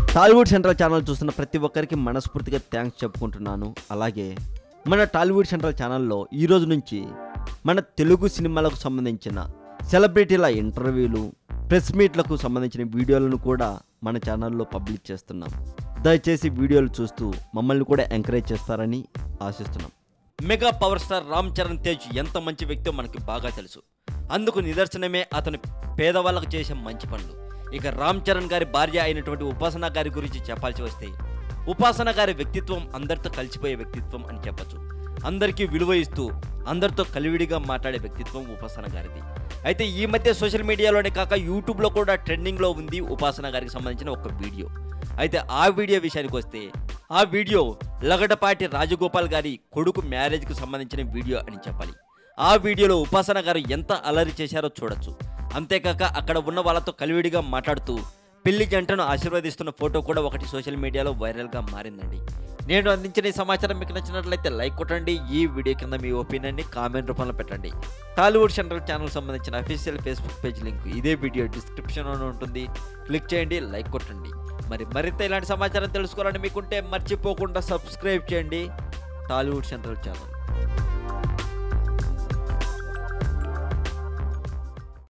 Tollywood central channel చూస్తున్న ప్రతి ఒక్కరికి మనస్ఫూర్తిగా థ్యాంక్స్ చెప్పుకుంటున్నాను అలాగే మన టాలీవుడ్ సెంట్రల్ ఛానల్లో ఈ రోజు నుంచి మన తెలుగు సినిమాలకు సంబంధించిన సెలబ్రిటీల ఇంటర్వ్యూలు ప్రెస్ మీట్లకు సంబంధించిన వీడియోలను కూడా మన ఛానల్లో పబ్లిష్ చేస్తున్నాం దయచేసి వీడియోలు చూస్తూ మమ్మల్ని కూడా ఎంకరేజ్ చేస్తారని ఆశిస్తున్నాం mega power star Ram Charan Tej ఎంత మంచి వ్యక్తో మనకి బాగా తెలుసు అందుకు నిదర్శనమే అతను పేదవాళ్ళకు చేసే మంచి పనులు ఇక రామ్ చరణ్ గారి భార్య అయినటువంటి ఉపాసన గారి గురించి చెప్పాల్సి వస్తే ఉపాసన గారి వ్యక్తిత్వం అందరితో కలిసిపోయే వ్యక్తిత్వం అని చెప్పొచ్చు అందరికీ విలువ ఇస్తూ అందరితో కలివిడిగా మాట్లాడే వ్యక్తిత్వం ఉపాసన గారిది అయితే ఈ మధ్య సోషల్ మీడియాలోనే కాక యూట్యూబ్లో కూడా ట్రెండింగ్లో ఉంది ఉపాసన గారికి సంబంధించిన ఒక వీడియో అయితే ఆ వీడియో విషయానికి వస్తే ఆ వీడియో లగడపాటి రాజగోపాల్ గారి కొడుకు మ్యారేజ్కి సంబంధించిన వీడియో అని చెప్పాలి ఆ వీడియోలో ఉపాసన గారు ఎంత అలరి చేశారో చూడొచ్చు అంతేకాక అక్కడ ఉన్న వాళ్ళతో కలివిడిగా మాట్లాడుతూ పెళ్లి జంటను ఆశీర్వదిస్తున్న ఫోటో కూడా ఒకటి సోషల్ మీడియాలో వైరల్గా మారిందండి నేను అందించిన ఈ సమాచారం మీకు నచ్చినట్లయితే లైక్ కొట్టండి ఈ వీడియో కింద మీ ఒపీనియన్ని కామెంట్ రూపంలో పెట్టండి టాలీవుడ్ సెంట్రల్ ఛానల్ సంబంధించిన అఫీషియల్ ఫేస్బుక్ పేజ్ లింక్ ఇదే వీడియో డిస్క్రిప్షన్లో ఉంటుంది క్లిక్ చేయండి లైక్ కొట్టండి మరి మరింత ఇలాంటి సమాచారం తెలుసుకోవాలని మీకుంటే మర్చిపోకుండా సబ్స్క్రైబ్ చేయండి టాలీవుడ్ సెంట్రల్ ఛానల్